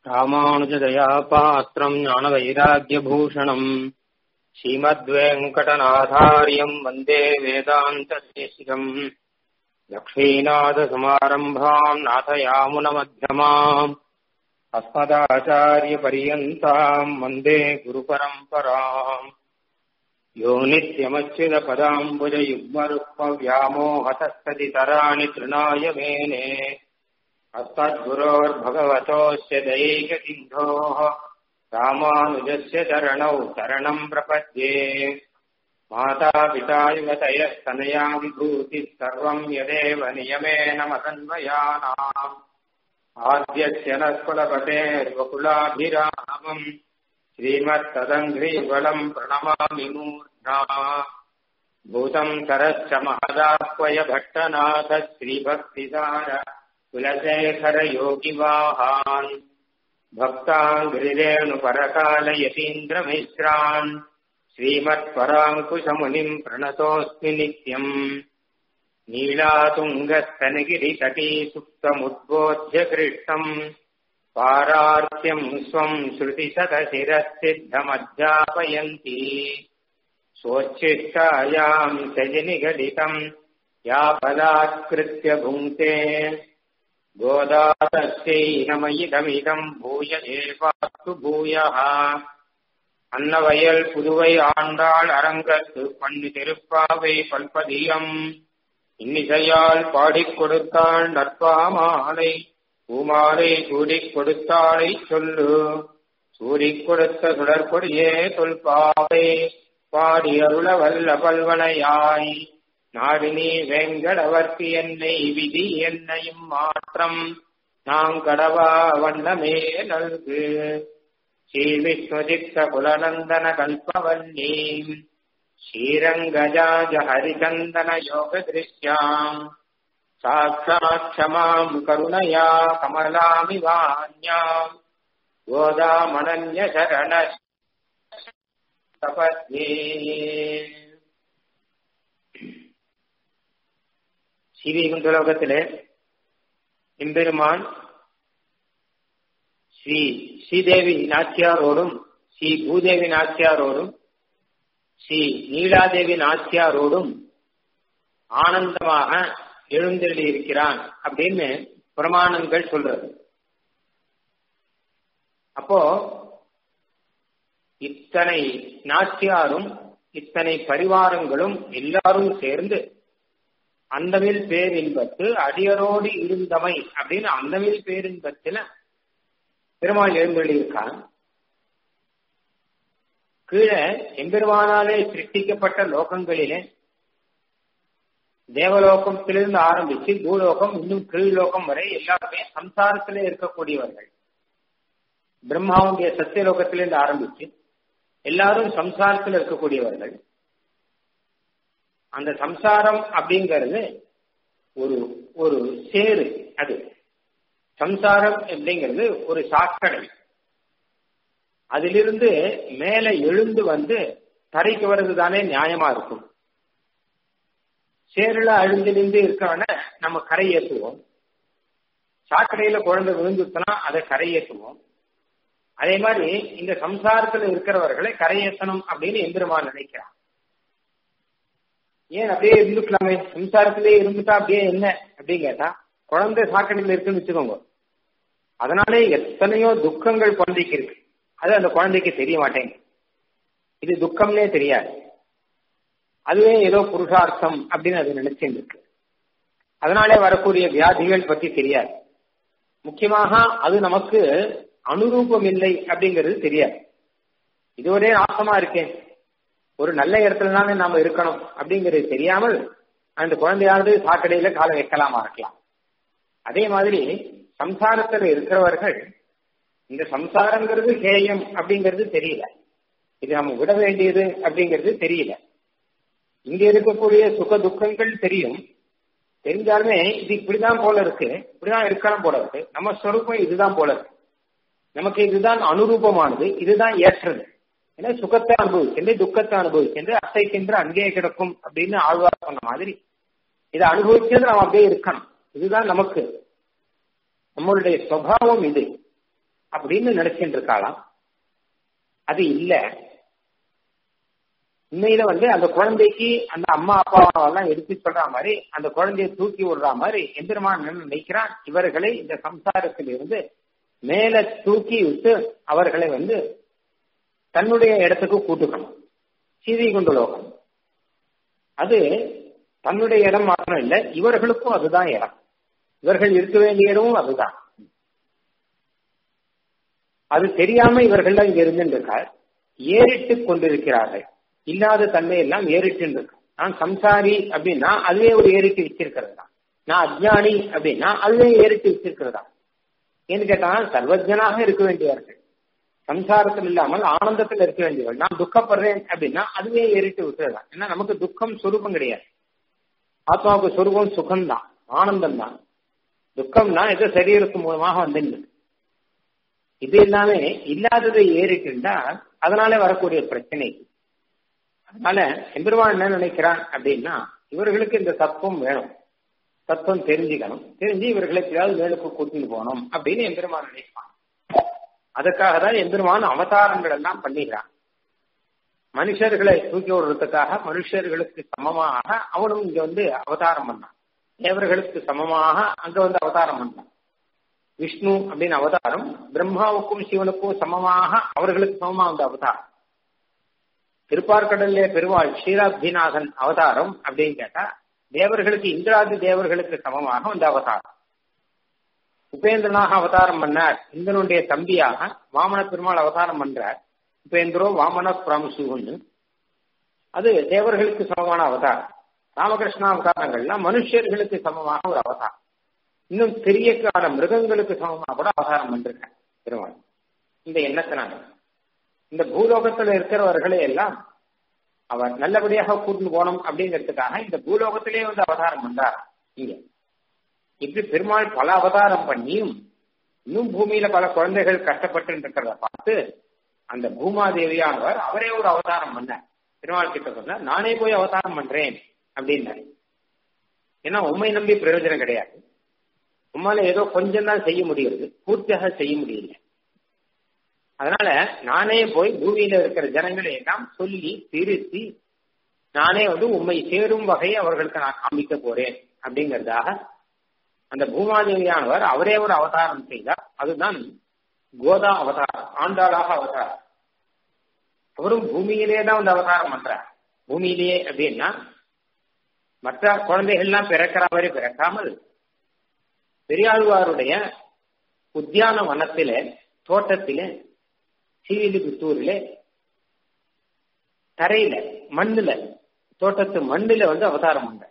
ராமானுஜதயா பாத்திரம் ஞானவைராக்கியபூஷணம் ஸ்ரீமத்வேங்கடநாதாரியம் வந்தே வேதாந்ததேசிகம் லக்ஷ்மீநாதசமாரம்பாம் நாதயாமுனமध्यமாம் अस्मदाचार्यपर्यन्ताम् वन्दे गुरुपरम्पराम् यो नित्यमच्युतपदाम्बुजयुग्मरुक्मव्यामोहतस्तदितराणि तृणाय मेने अस्मद्गुरोर्भगवतोऽस्य दैकसिन्धोः रामानुजस्य चरणौ शरणम् प्रपद्ये मातापिता युवतयस्तनया विभूतिः सर्वम् यदेव नियमेन मदन्वयानाम् आद्यस्य न कुलपतेर्वकुलाभिरामम् श्रीमत्तदङ्घ्रीवलम् प्रणमामि मूर्धा भूतम् सरश्च महदाह्वय भट्टनाथ श्रीभक्तिसार कुलशेखरयोगिवाहान् भक्ताङ्घ्रिरेणुपरकालयतीन्द्रमिश्रान् श्रीमत्पराङ्कुशमुनिम् प्रणतोऽस्मि नित्यम् नीलातुङ्गस्तनगिरितटी सुप्तमुद्बोध्य कृष्णम् पारार्त्यम् स्वम् श्रुतिशतशिरःसिद्धमध्यापयन्ती स्वोच्छिष्टायाम् सजनिगलितम् या पदात्कृत्य भुङ्क्ते गोदातस्यै नमयिदमिदम् भूय एवास्तु भूयः அன்னவயல் புதுவை ஆண்டாள் அரங்கத்து பண்ணி திருப்பாவை பல்பதியம் இன்னிசையால் பாடிக் கொடுத்தாள் நற்பாமாலை பூமாலை சூடிக் கொடுத்தாளை சொல்லு சூடிக் கொடுத்த சுடற்கொடியே தொல்பாவை பாடி அருள வல்ல பல்வனையாய் நாடினி வேங்கடவர்க்கு என்னை விதி என்னையும் மாற்றம் நாங்கடவா வண்ணமே நல்கு ஸ்ரீ விஸ்வதித்த குலநந்தன கல்பவல்லீம் श्रीरङ्गजाज हरिचन्दनयोगदृश्याम् साक्षात् क्षमाम् करुणया कमलामिवान्याम् गोदामनन्यशरण तपद्ये ஸ்ரீவைகுண்டலோகத்திலே எம்பெருமான் ஸ்ரீ ஸ்ரீதேவி நாச்சியாரோடும் ஸ்ரீ பூதேவி நாச்சியாரோடும் ஸ்ரீ நீலாதேவி நாச்சியாரோடும் ஆனந்தமாக எழுந்தெழி இருக்கிறான் அப்படின்னு பிரமாணங்கள் சொல்றது அப்போ இத்தனை நாச்சியாரும் இத்தனை பரிவாரங்களும் எல்லாரும் சேர்ந்து அந்தமில் பேரின்பத்து அடியரோடு இருந்தமை அப்படின்னு அந்தமில் பேரின்பத்துல பெருமாள் எழுந்தெழி இருக்கான் கீழே எம்பெருமானாலே சிருஷ்டிக்கப்பட்ட லோகங்களிலே தேவலோகத்திலிருந்து ஆரம்பிச்சு பூலோகம் இன்னும் கீழ்லோகம் வரை எல்லாருமே சம்சாரத்திலே இருக்கக்கூடியவர்கள் பிரம்மாவுடைய சத்தியலோகத்திலிருந்து ஆரம்பிச்சு எல்லாரும் சம்சாரத்தில் இருக்கக்கூடியவர்கள் அந்த சம்சாரம் அப்படிங்கிறது ஒரு ஒரு சேரு அது சம்சாரம் அப்படிங்கிறது ஒரு சாக்கடை அதிலிருந்து மேல எழுந்து வந்து தரைக்கு வர்றது தானே நியாயமா இருக்கும் சேருல அழுந்து நின்று இருக்கவன நம்ம கரை ஏற்றுவோம் சாக்கடையில குழந்தை விழுந்துச்சுனா அதை கரை ஏற்றுவோம் அதே மாதிரி இந்த சம்சாரத்துல இருக்கிறவர்களை கரையேற்றணும் அப்படின்னு எந்திரமா நினைக்கிறான் ஏன் அப்படியே இருந்துக்கலாமே சம்சாரத்திலே இருந்துட்டா அப்படியே என்ன அப்படின்னு கேட்டா குழந்தை சாக்கடையில இருக்குன்னு வச்சுக்கோங்க அதனாலே எத்தனையோ துக்கங்கள் குழந்தைக்கு இருக்கு அது அந்த குழந்தைக்கு தெரிய மாட்டேங்க இது துக்கம்னே தெரியாது அதுவே ஏதோ புருஷார்த்தம் அப்படின்னு அது நினைச்சுட்டு இருக்கு அதனாலே வரக்கூடிய வியாதிகள் பத்தி தெரியாது முக்கியமாக அது நமக்கு அனுரூபம் இல்லை அப்படிங்கிறது தெரியாது இது ஒரே நாசமா இருக்கேன் ஒரு நல்ல இடத்துல தானே நாம இருக்கணும் அப்படிங்கிறது தெரியாமல் அந்த குழந்தையாவது சாக்கடையில காலை வைக்கலாமா இருக்கலாம் அதே மாதிரி சம்சாரத்துல இருக்கிறவர்கள் இந்த சம்சாரங்கிறது ஹேயம் அப்படிங்கிறது தெரியல இது நம்ம விட வேண்டியது அப்படிங்கிறது தெரியல இங்க இருக்கக்கூடிய சுக துக்கங்கள் தெரியும் தெரிஞ்சாலுமே இது இப்படிதான் போல இருக்கு இப்படிதான் இருக்கலாம் போல இருக்கு நம்ம ஸ்வரூபம் இதுதான் போல இருக்கு நமக்கு இதுதான் அனுரூபமானது இதுதான் ஏற்றது ஏன்னா சுகத்தை அனுபவிக்கின்ற துக்கத்தை அனுபவிக்கின்ற அசைக்கின்ற அங்கே கிடக்கும் அப்படின்னு ஆழ்வார் சொன்ன மாதிரி இதை அனுபவிக்கிறது நம்ம அப்படியே இருக்கணும் இதுதான் நமக்கு நம்மளுடைய சுவாவம் இது அப்படின்னு நினைச்சுட்டு இருக்காளாம் அது இல்ல உண்மையில வந்து அந்த குழந்தைக்கு அந்த அம்மா அப்பாவெல்லாம் எடுத்து சொல்ற மாதிரி அந்த குழந்தைய தூக்கி விடுற மாதிரி எந்திரமான நினைக்கிறான் இவர்களை இந்த சம்சாரத்தில் இருந்து மேல தூக்கி விட்டு அவர்களை வந்து தன்னுடைய இடத்துக்கு கூட்டுக்கணும் சீதை கொண்டு லோகம் அது தன்னுடைய இடம் மாத்திரம் இல்ல இவர்களுக்கும் அதுதான் இடம் இவர்கள் இருக்க வேண்டிய இடமும் அதுதான் அது தெரியாம இவர்கள் இங்க இருந்திருக்கார் ஏறிட்டு கொண்டிருக்கிறார்கள் இல்லாத தன்மை எல்லாம் ஏறிட்டு இருக்கு நான் சம்சாரி அப்படின்னா அதுவே ஒரு ஏறிட்டு வச்சிருக்கிறது தான் நான் அஜ்ஞானி அப்படின்னா அதுவே ஏறிட்டு வச்சிருக்கிறது தான் ஏன்னு கேட்டா சர்வஜனாக இருக்க வேண்டியவர்கள் சம்சாரத்தில் இல்லாமல் ஆனந்தத்தில் இருக்க வேண்டியவர்கள் நான் துக்கப்படுறேன் அப்படின்னா அதுவே ஏறிட்டு விட்டுறதான் ஏன்னா நமக்கு துக்கம் சொரூபம் கிடையாது ஆத்மாவுக்கு சொரூபம் சுகம் தான் ஆனந்தம் தான் துக்கம்னா ஏதோ சரீரத்து மூலமாக வந்து இது எல்லாமே இல்லாததை ஏறிட்டுண்டா அதனால வரக்கூடிய பிரச்சனை அதனால எம்பெருமான் என்ன நினைக்கிறான் அப்படின்னா இவர்களுக்கு இந்த தத்துவம் வேணும் தத்துவம் தெரிஞ்சுக்கணும் தெரிஞ்சு இவர்களை எப்படியாவது மேலுக்கு கூட்டிட்டு போகணும் அப்படின்னு எம்பெருமான் நினைப்பான் அதுக்காக தான் எம்பெருமான் அவதாரங்கள் எல்லாம் பண்ணிக்கிறான் மனுஷர்களை தூக்கி விடுறதுக்காக மனுஷர்களுக்கு சமமாக அவனும் இங்க வந்து அவதாரம் பண்ணான் தேவர்களுக்கு சமமாக அங்க வந்து அவதாரம் பண்ணான் விஷ்ணு அப்படின்னு அவதாரம் பிரம்மாவுக்கும் சிவனுக்கும் சமமாக அவர்களுக்கு சமமா வந்து அவதாரம் திருப்பார்கடல்ல பெருவாள் ஸ்ரீராப்திநாதன் அவதாரம் அப்படின்னு கேட்டா தேவர்களுக்கு இந்திராதி தேவர்களுக்கு சமமாக வந்து அவதாரம் உபேந்திரனாக அவதாரம் பண்ணார் இந்திரனுடைய தம்பியாக வாமன பெருமாள் அவதாரம் பண்றார் உபேந்திரோ வாமன பிராம்சுன்னு அது தேவர்களுக்கு சமமான அவதாரம் ராமகிருஷ்ண அவதாரங்கள்லாம் மனுஷர்களுக்கு சமமாக ஒரு அவதாரம் இன்னும் பெரியக்கான மிருகங்களுக்கு சமமாக கூட அவதாரம் பண்ணிருக்காங்க பெருமாள் இந்த எண்ணத்தினால இந்த பூலோகத்துல இருக்கிறவர்களை எல்லாம் அவர் நல்லபடியாக கூட்டு போனோம் அப்படிங்கிறதுக்காக இந்த பூலோகத்திலே வந்து அவதாரம் பண்றார் இங்க இப்படி பெருமாள் பல அவதாரம் பண்ணியும் இன்னும் பூமியில பல குழந்தைகள் கஷ்டப்பட்டு இருக்கிறத பார்த்து அந்த பூமாதேவியானவர் அவரே ஒரு அவதாரம் பண்ணார் பெருமாள் கிட்ட சொன்ன நானே போய் அவதாரம் பண்றேன் அப்படின்னாரு ஏன்னா உண்மை நம்பி பிரயோஜனம் கிடையாது உம்மால ஏதோ கொஞ்சம் தான் செய்ய முடியுது பூர்த்தியாக செய்ய முடியல அதனால நானே போய் பூமியில இருக்கிற ஜனங்களை எல்லாம் சொல்லி திருத்தி நானே வந்து உண்மை சேரும் வகையை அவர்களுக்கு நான் காமிக்க போறேன் அப்படிங்கறதாக அந்த பூமாதேவியானவர் அவரே ஒரு அவதாரம் செய்தார் அதுதான் கோதா அவதாரம் ஆண்டாளாக அவதாரம் அவரும் பூமியிலே தான் வந்து அவதாரம் பண்றார் பூமியிலேயே அப்படின்னா மற்ற குழந்தைகள்லாம் பிறக்கிற மாதிரி பிறக்காமல் பெரியாழ்வாருடைய உத்தியான வனத்திலே தோட்டத்திலே சீவிலிபுத்தூரிலே தரையில மண்ணுல தோட்டத்து மண்ணுல வந்து அவதாரம் பண்ற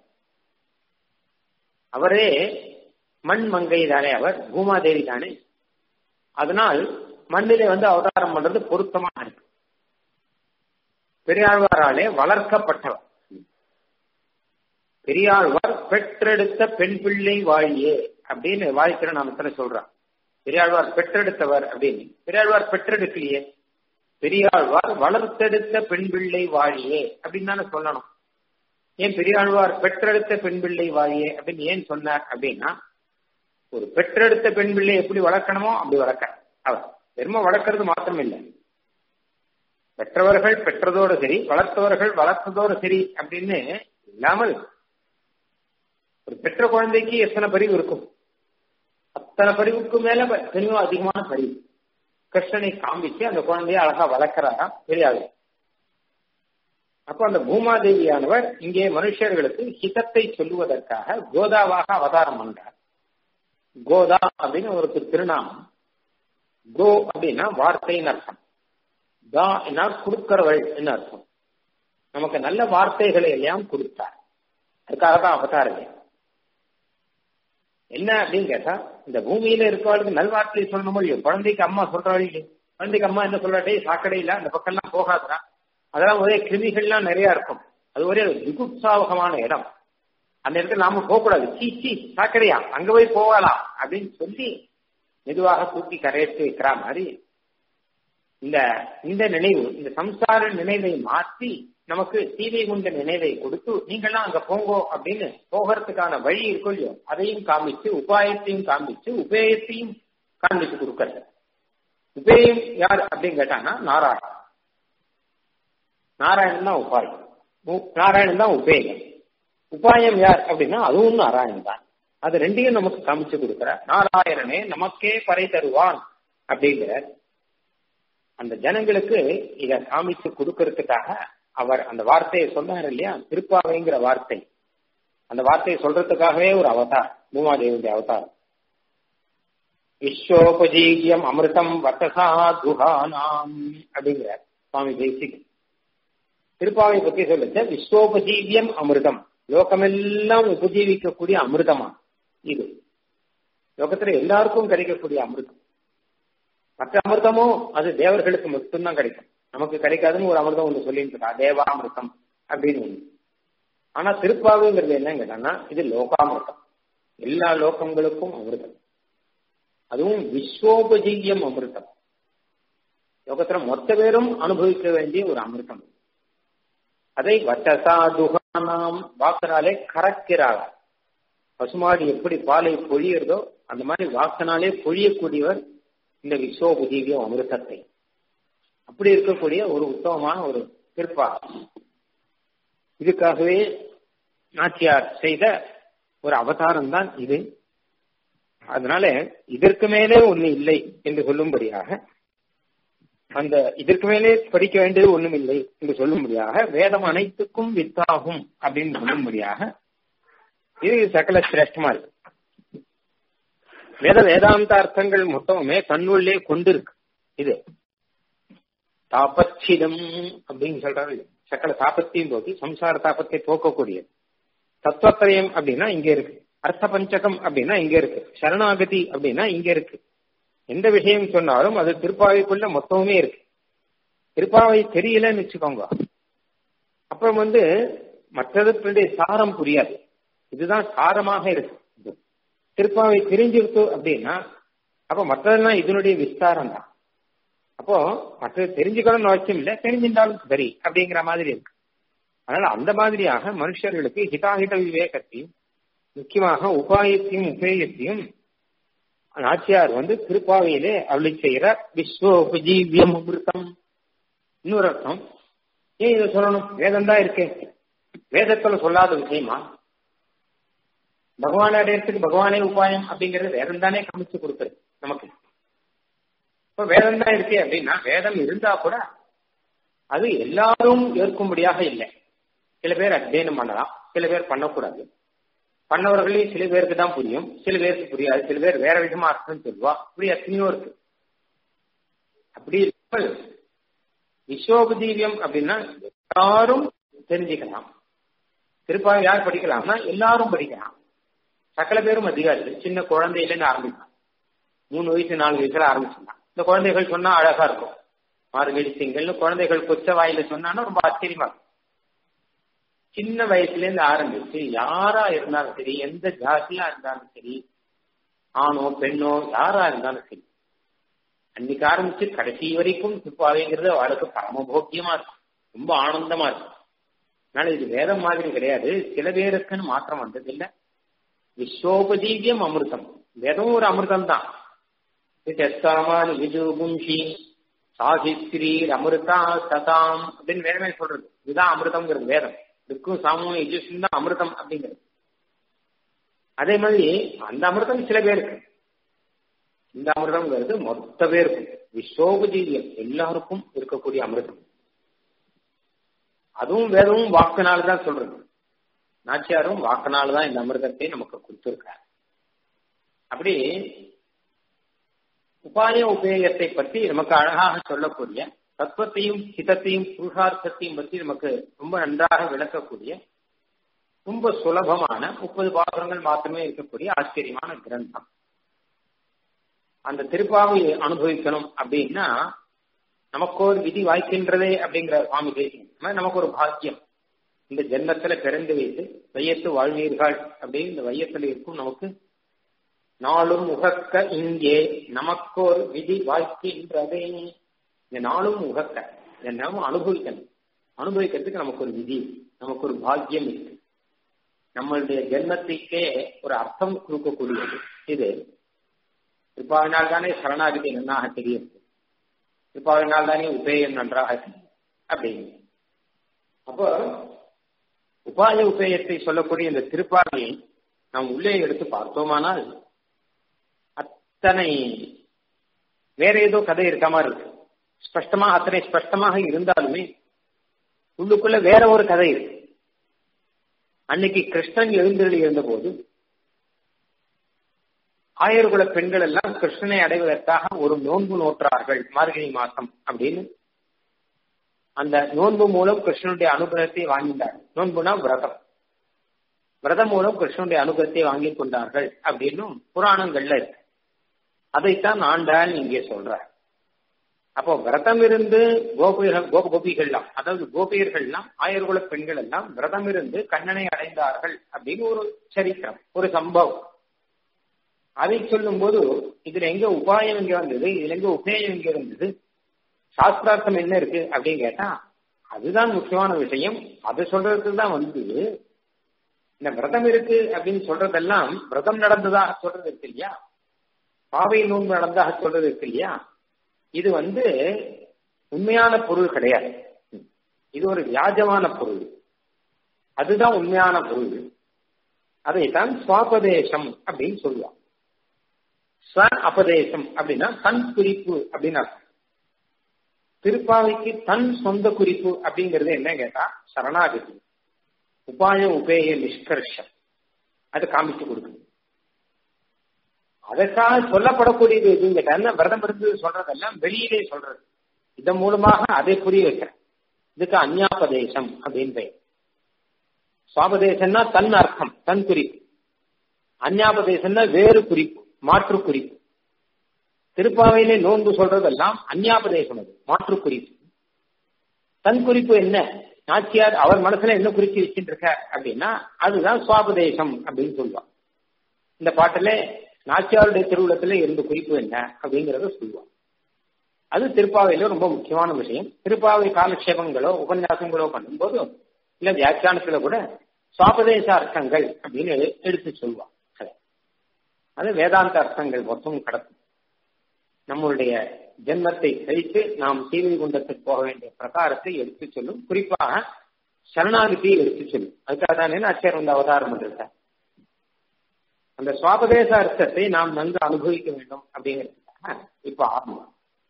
அவரே மண் மங்கை தானே அவர் பூமாதேவி தானே அதனால் மண்ணிலே வந்து அவதாரம் பண்றது பொருத்தமா இருக்கு பெரியாழ்வாராலே வளர்க்கப்பட்டவர் பெரியாழ்வார் பெற்றெடுத்த பெண் பிள்ளை வாழியே அப்படின்னு வாழ்க்கிற நாமத்துல சொல்றான் பெரியாழ்வார் பெற்றெடுத்தவர் அப்படின்னு பெரியாழ்வார் பெற்றெடுக்கலையே பெரியாழ்வார் வளர்த்தெடுத்த பெண் பிள்ளை வாழியே அப்படின்னு தானே சொல்லணும் ஏன் பெரியாழ்வார் பெற்றெடுத்த பெண் பிள்ளை வாழியே அப்படின்னு ஏன் சொன்னார் அப்படின்னா ஒரு பெற்றெடுத்த பெண் பிள்ளை எப்படி வளர்க்கணுமோ அப்படி வளர்க்க அவர் பெருமை வளர்க்கறது மாத்திரம் இல்லை பெற்றவர்கள் பெற்றதோடு சரி வளர்த்தவர்கள் வளர்த்ததோடு சரி அப்படின்னு இல்லாமல் ஒரு பெற்ற குழந்தைக்கு எத்தனை பரிவு இருக்கும் அத்தனை பரிவுக்கு மேல தெளிவா அதிகமான பரிவு கிருஷ்ணனை காமிச்சு அந்த குழந்தைய அழகா வளர்க்கிறாராம் தெரியாது அப்போ அந்த பூமாதேவியானவர் இங்கே மனுஷர்களுக்கு ஹிதத்தை சொல்லுவதற்காக கோதாவாக அவதாரம் பண்றார் கோதா அப்படின்னு ஒரு திருநாமம் கோ அப்படின்னா வார்த்தைன்னு அர்த்தம் தா என்ன கொடுக்கிறவள் என்ன அர்த்தம் நமக்கு நல்ல வார்த்தைகளை எல்லாம் கொடுத்தார் அதுக்காக தான் அவதாரம் என்ன அப்படின்னு கேட்டா இந்த பூமியில இருக்கவளுக்கு நல்வார்த்தை சொல்லணும் இல்லையோ குழந்தைக்கு அம்மா சொல்றாள் இல்லையோ குழந்தைக்கு அம்மா என்ன சொல்றாட்டே சாக்கடை இல்ல அந்த பக்கம் எல்லாம் போகாதா அதெல்லாம் ஒரே கிருமிகள்லாம் நிறைய இருக்கும் அது ஒரே விகுப்சாவகமான இடம் அந்த இடத்துல நாம போகக்கூடாது சீ சீ சாக்கடையா அங்க போய் போகலாம் அப்படின்னு சொல்லி மெதுவாக தூக்கி கரையேற்றி வைக்கிற மாதிரி இந்த இந்த நினைவு இந்த சம்சார நினைவை மாற்றி நமக்கு சீதை கொண்ட நினைவை கொடுத்து நீங்கள்லாம் அங்க போங்கோ அப்படின்னு போகிறதுக்கான வழி இருக்கும் இல்லையோ அதையும் காமிச்சு உபாயத்தையும் காமிச்சு உபேயத்தையும் காண்பிச்சு கொடுக்கறது உபேயம் யார் அப்படின்னு கேட்டாங்கன்னா நாராயணன் நாராயணன் தான் உபாயம் நாராயணன் தான் உபேயம் உபாயம் யார் அப்படின்னா அதுவும் நாராயணன் தான் அது ரெண்டையும் நமக்கு காமிச்சு கொடுக்கிற நாராயணனே நமக்கே பறை தருவான் அப்படிங்கிற அந்த ஜனங்களுக்கு இத காமிச்சு கொடுக்கறதுக்காக அவர் அந்த வார்த்தையை சொன்னார் இல்லையா திருப்பாவைங்கிற வார்த்தை அந்த வார்த்தையை சொல்றதுக்காகவே ஒரு அவதார் பூமாதேவியுடைய அவதாரம் விஸ்வோபஜீவியம் அமிர்தம் வட்டசா துகானாம் அப்படிங்கிறார் சுவாமி தேசிக் திருப்பாவை பத்தி சொல்லுச்ச விஸ்வோபஜீவியம் அமிர்தம் லோகமெல்லாம் உபஜீவிக்கக்கூடிய அமிர்தமா இது லோகத்துல எல்லாருக்கும் கிடைக்கக்கூடிய அமிர்தம் மற்ற அமிர்தமும் அது தேவர்களுக்கு மட்டும்தான் கிடைக்கும் நமக்கு கிடைக்காதுன்னு ஒரு அமிர்தம் ஒன்று சொல்லிட்டு இருக்கா தேவாமிர்தம் அப்படின்னு ஒண்ணு ஆனா திருப்பாவுங்கிறது என்னன்னு கேட்டான்னா இது லோகாமிர்தம் எல்லா லோகங்களுக்கும் அமிர்தம் அதுவும் விஸ்வோபஜீவியம் அமிர்தம் லோகத்துல மொத்த பேரும் அனுபவிக்க வேண்டிய ஒரு அமிர்தம் அதை வட்டசா துகானாம் வாக்கனாலே கறக்கிறாள் பசுமாடு எப்படி பாலை பொழியறதோ அந்த மாதிரி வாக்கனாலே பொழியக்கூடியவர் இந்த விஸ்வோபஜீவியம் அமிர்தத்தை அப்படி இருக்கக்கூடிய ஒரு உத்தமமான ஒரு திருப்பா இதுக்காகவே நாச்சியார் செய்த ஒரு அவதாரம் தான் இது அதனால இதற்கு மேலே ஒண்ணு இல்லை என்று சொல்லும்படியாக அந்த இதற்கு மேலே படிக்க வேண்டியது ஒண்ணும் இல்லை என்று சொல்லும்படியாக வேதம் அனைத்துக்கும் வித்தாகும் அப்படின்னு சொல்லும்படியாக இது சகல சிரேஷ்டமா இருக்கு வேத வேதாந்த அர்த்தங்கள் மொத்தமுமே தன்னுள்ளே கொண்டிருக்கு இது தாபச்சிதம் அப்படின்னு சொல்றாரு சக்கல தாபத்தையும் போக்கி சம்சார தாபத்தை போக்கக்கூடியது தத்துவத்திரயம் அப்படின்னா இங்க இருக்கு அர்த்த பஞ்சகம் அப்படின்னா இங்க இருக்கு சரணாகதி அப்படின்னா இங்க இருக்கு எந்த விஷயம் சொன்னாலும் அது திருப்பாவைக்குள்ள மொத்தமுமே இருக்கு திருப்பாவை தெரியலன்னு வச்சுக்கோங்க அப்புறம் வந்து மற்றதுடைய சாரம் புரியாது இதுதான் சாரமாக இருக்கு திருப்பாவை தெரிஞ்சிருக்கு அப்படின்னா அப்ப மற்றதெல்லாம் இதனுடைய விஸ்தாரம் தான் அப்போ மற்றது தெரிஞ்சுக்கணும்னு அவசியம் இல்லை தெரிஞ்சிருந்தாலும் சரி அப்படிங்கிற மாதிரி இருக்கு அதனால அந்த மாதிரியாக மனுஷர்களுக்கு ஹிதாஹித விவேகத்தையும் முக்கியமாக உபாயத்தையும் உபேயத்தையும் நாச்சியார் வந்து திருப்பாவையிலே அருளி செய்கிற விஸ்வோபஜீவியம் அமிர்தம் இன்னொரு அர்த்தம் ஏன் இதை சொல்லணும் வேதம் தான் இருக்கு வேதத்துல சொல்லாத விஷயமா பகவான் அடையறதுக்கு பகவானே உபாயம் அப்படிங்கறது வேதம் தானே காமிச்சு கொடுக்குறது நமக்கு இப்ப வேதம் தான் இருக்கு அப்படின்னா வேதம் இருந்தா கூட அது எல்லாரும் ஏற்கும்படியாக இல்லை சில பேர் அத்தியனம் பண்ணலாம் சில பேர் பண்ணக்கூடாது பண்ணவர்களையும் சில பேருக்கு தான் புரியும் சில பேருக்கு புரியாது சில பேர் வேற விதமா அர்த்தம் சொல்லுவா இப்படி எத்தனையோ இருக்கு அப்படி இல்லாமல் விஸ்வோபதீவியம் அப்படின்னா எல்லாரும் தெரிஞ்சுக்கலாம் திருப்பாவை யார் படிக்கலாம்னா எல்லாரும் படிக்கலாம் சகல பேரும் அதிகாரிகள் சின்ன குழந்தையிலேருந்து ஆரம்பிக்கலாம் மூணு வயசு நாலு வயசுல ஆரம்பிச்சிடலாம் இந்த குழந்தைகள் சொன்னா அழகா இருக்கும் மார்கழி திங்கள்னு குழந்தைகள் கொச்ச வாயில சொன்னாலும் ரொம்ப ஆச்சரியமா இருக்கும் சின்ன வயசுல இருந்து ஆரம்பிச்சு யாரா இருந்தாலும் சரி எந்த ஜாதியா இருந்தாலும் சரி ஆணோ பெண்ணோ யாரா இருந்தாலும் சரி அன்னைக்கு ஆரம்பிச்சு கடைசி வரைக்கும் துப்பாவைங்கிறது அவளுக்கு பரமபோக்கியமா இருக்கும் ரொம்ப ஆனந்தமா இருக்கும் அதனால இது வேதம் மாதிரி கிடையாது சில பேருக்குன்னு மாத்திரம் வந்தது இல்ல விஸ்வோபதீவியம் அமிர்தம் வேதம் ஒரு அமிர்தம் தான் சாமான் விஜுகும்ஷி சாகித்ரி அமிர்தா சதாம் அப்படின்னு வேதமே சொல்றது இதுதான் அமிர்தம்ங்கிறது வேதம் இதுக்கும் சாமும் யஜுஷும் தான் அமிர்தம் அப்படிங்கிறது அதே மாதிரி அந்த அமிர்தம் சில பேருக்கு இந்த அமிர்தம்ங்கிறது மொத்த பேருக்கும் விஸ்வோபஜீவியம் எல்லாருக்கும் இருக்கக்கூடிய அமிர்தம் அதுவும் வேதமும் வாக்குனால தான் சொல்றது நாச்சியாரும் வாக்குனால தான் இந்த அமிர்தத்தை நமக்கு கொடுத்திருக்காரு அப்படி உபாய உபேயத்தை பற்றி நமக்கு அழகாக சொல்லக்கூடிய தத்துவத்தையும் ஹிதத்தையும் புருஷார்த்தத்தையும் பற்றி நமக்கு ரொம்ப நன்றாக விளக்கக்கூடிய ரொம்ப சுலபமான முப்பது பாசுரங்கள் மாத்திரமே இருக்கக்கூடிய ஆச்சரியமான கிரந்தம் அந்த திருப்பாவை அனுபவிக்கணும் அப்படின்னா நமக்கு ஒரு விதி வாய்க்கின்றதே அப்படிங்கிற சுவாமி தேசியம் நமக்கு ஒரு பாக்கியம் இந்த ஜென்மத்துல பிறந்து வைத்து வையத்து வாழ்வீர்கள் அப்படின்னு இந்த வையத்துல இருக்கும் நமக்கு நாளும் உகக்க இங்கே நமக்கோர் விதி வாய்க்கின்றதே இந்த நாளும் உகக்க இதை நாம அனுபவிக்கணும் அனுபவிக்கிறதுக்கு நமக்கு ஒரு விதி நமக்கு ஒரு பாக்கியம் இருக்கு நம்மளுடைய ஜென்மத்திற்கே ஒரு அர்த்தம் கொடுக்கக்கூடியது இது திருப்பாவினால் தானே சரணாகதி நன்னாக தெரியும் திருப்பாவினால் தானே உபேயம் நன்றாக அப்படின்னு அப்போ உபாய உபேயத்தை சொல்லக்கூடிய இந்த திருப்பாவையை நாம் உள்ளே எடுத்து பார்த்தோமானால் அத்தனை வேற ஏதோ கதை இருக்க மாதிரி இருக்கு ஸ்பஷ்டமா அத்தனை ஸ்பஷ்டமாக இருந்தாலுமே உள்ளுக்குள்ள வேற ஒரு கதை இருக்கு அன்னைக்கு கிருஷ்ணன் எழுந்தருளி இருந்தபோது ஆயர்குல பெண்கள் எல்லாம் கிருஷ்ணனை அடைவதற்காக ஒரு நோன்பு நோற்றார்கள் மார்கழி மாசம் அப்படின்னு அந்த நோன்பு மூலம் கிருஷ்ணனுடைய அனுகிரகத்தை வாங்கினார் நோன்புனா விரதம் விரதம் மூலம் கிருஷ்ணனுடைய அனுகிரகத்தை வாங்கி கொண்டார்கள் அப்படின்னும் புராணங்கள்ல இருக்கு அதைத்தான் ஆண்டாள் இங்கே சொல்றார் அப்போ விரதம் இருந்து கோபிகள் கோபிகள்லாம் அதாவது கோபியர்கள்லாம் ஆயர்குல பெண்கள் எல்லாம் விரதம் இருந்து கண்ணனை அடைந்தார்கள் அப்படின்னு ஒரு சரித்திரம் ஒரு சம்பவம் அதை சொல்லும் போது இதுல எங்க உபாயம் எங்க வந்தது இதுல எங்க உபேயம் எங்க இருந்தது சாஸ்திரார்த்தம் என்ன இருக்கு அப்படின்னு கேட்டா அதுதான் முக்கியமான விஷயம் அதை சொல்றதுக்கு தான் வந்து இந்த விரதம் இருக்கு அப்படின்னு சொல்றதெல்லாம் விரதம் நடந்ததாக சொல்றது இருக்கு இல்லையா பாவை நோன்பு நடந்தாக சொல்றது இருக்கு இல்லையா இது வந்து உண்மையான பொருள் கிடையாது இது ஒரு வியாஜமான பொருள் அதுதான் உண்மையான பொருள் அதைத்தான் சுவாபதேசம் அப்படின்னு சொல்லுவான் ஸ்வ அபதேசம் அப்படின்னா தன் குறிப்பு அப்படின்னு அர்த்தம் திருப்பாவைக்கு தன் சொந்த குறிப்பு அப்படிங்கிறது என்ன கேட்டா சரணாகதி உபாய உபேய நிஷ்கர்ஷம் அது காமிச்சு கொடுக்குது அதற்காக சொல்லப்படக்கூடியது எதுவும் கேட்டா விரதம் இருந்து சொல்றதெல்லாம் வெளியிலே சொல்றது இதன் மூலமாக அதை புரிய வைக்கிறேன் இதுக்கு அந்யாபதேசம் அப்படின்னு பெயர் சுவாபதேசம்னா தன் அர்த்தம் தன் குறிப்பு அந்யாபதேசம்னா வேறு குறிப்பு மாற்று குறிப்பு திருப்பாவையிலே நோன்பு சொல்றதெல்லாம் அந்யாபதேசம் அது மாற்று குறிப்பு தன் குறிப்பு என்ன நாச்சியார் அவர் மனசுல என்ன குறிச்சு வச்சுட்டு இருக்க அப்படின்னா அதுதான் சுவாபதேசம் அப்படின்னு சொல்லுவான் இந்த பாட்டுல நாச்சியாருடைய திருவுளத்துல இருந்த குறிப்பு என்ன அப்படிங்கறத சொல்லுவான் அது திருப்பாவையில ரொம்ப முக்கியமான விஷயம் திருப்பாவை காலக்ஷேபங்களோ உபன்யாசங்களோ பண்ணும்போது இல்ல வியாக்கியானத்துல கூட சுவாபதேச அர்த்தங்கள் அப்படின்னு எடுத்து சொல்லுவான் அது வேதாந்த அர்த்தங்கள் மொத்தம் கடக்கும் நம்மளுடைய ஜென்மத்தை கழித்து நாம் சீவை குண்டத்துக்கு போக வேண்டிய பிரகாரத்தை எடுத்து சொல்லும் குறிப்பாக சரணாகதியை எடுத்து சொல்லும் அதுக்காக தானே அச்சர் வந்து அவதாரம் பண்ணிருக்கார் அந்த சுவாபதேச அர்த்தத்தை நாம் நன்கு அனுபவிக்க வேண்டும் அப்படிங்கிறதுக்காக இப்ப ஆரம்பம்